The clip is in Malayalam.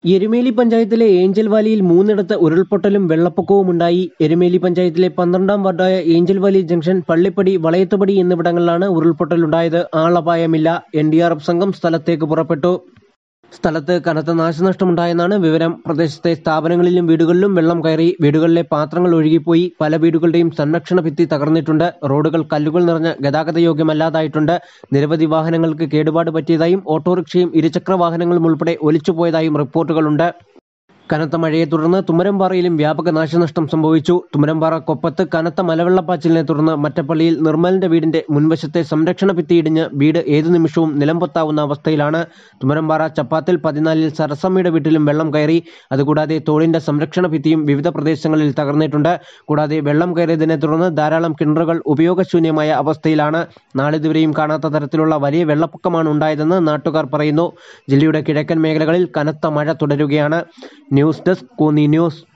എരുമേലി പഞ്ചായത്തിലെ ഏഞ്ചൽ വാലിയിൽ മൂന്നിടത്ത് ഉരുൾപൊട്ടലും വെള്ളപ്പൊക്കവും ഉണ്ടായി എരുമേലി പഞ്ചായത്തിലെ പന്ത്രണ്ടാം വാർഡായ angel valley junction Pallippadi Valayathupadi എന്നിവിടങ്ങളിലാണ് ഉരുൾപൊട്ടലുണ്ടായത് ആളപായമില്ല എൻ ഡി ആർ എഫ് സംഘം സ്ഥലത്തേക്ക് പുറപ്പെട്ടു സ്ഥലത്ത് കനത്ത നാശനഷ്ടമുണ്ടായെന്നാണ് വിവരം പ്രദേശത്തെ സ്ഥാപനങ്ങളിലും വീടുകളിലും വെള്ളം കയറി വീടുകളിലെ പാത്രങ്ങൾ ഒഴുകിപ്പോയി പല വീടുകളുടെയും സംരക്ഷണ ഭിത്തി തകർന്നിട്ടുണ്ട് റോഡുകൾ കല്ലുകൾ നിറഞ്ഞ് ഗതാഗത യോഗ്യമല്ലാതായിട്ടുണ്ട് നിരവധി വാഹനങ്ങൾക്ക് കേടുപാട് പറ്റിയതായും ഓട്ടോറിക്ഷയും ഇരുചക്ര വാഹനങ്ങളും ഉൾപ്പെടെ ഒലിച്ചുപോയതായും റിപ്പോർട്ടുകളുണ്ട് കനത്ത മഴയെ തുടർന്ന് തുമരംപാറയിലും വ്യാപക നാശനഷ്ടം സംഭവിച്ചു തുമരംപാറ കൊപ്പത്ത് കനത്ത മലവെള്ളപ്പാച്ചിലിനെ തുടർന്ന് മറ്റപ്പള്ളിയിൽ നിർമ്മലിന്റെ വീടിന്റെ മുൻവശത്തെ സംരക്ഷണ ഭിത്തിയിടിഞ്ഞ് വീട് ഏതു നിമിഷവും നിലംപൊത്താവുന്ന അവസ്ഥയിലാണ് തുമരംപാറ ചപ്പാത്തിൽ പതിനാലിൽ സരസമ്മയുടെ വീട്ടിലും വെള്ളം കയറി അതുകൂടാതെ തോടിന്റെ സംരക്ഷണ ഭിത്തിയും വിവിധ പ്രദേശങ്ങളിൽ തകർന്നിട്ടുണ്ട് കൂടാതെ വെള്ളം കയറിയതിനെ തുടർന്ന് ധാരാളം കിണറുകൾ ഉപയോഗശൂന്യമായ അവസ്ഥയിലാണ് നാളിതുവരെയും കാണാത്ത തരത്തിലുള്ള വലിയ വെള്ളപ്പൊക്കമാണ് ഉണ്ടായതെന്ന് നാട്ടുകാർ പറയുന്നു ജില്ലയുടെ കിഴക്കൻ മേഖലകളിൽ കനത്ത മഴ തുടരുകയാണ് ന്യൂസ് ഡെസ്ക് കോന്നി ന്യൂസ്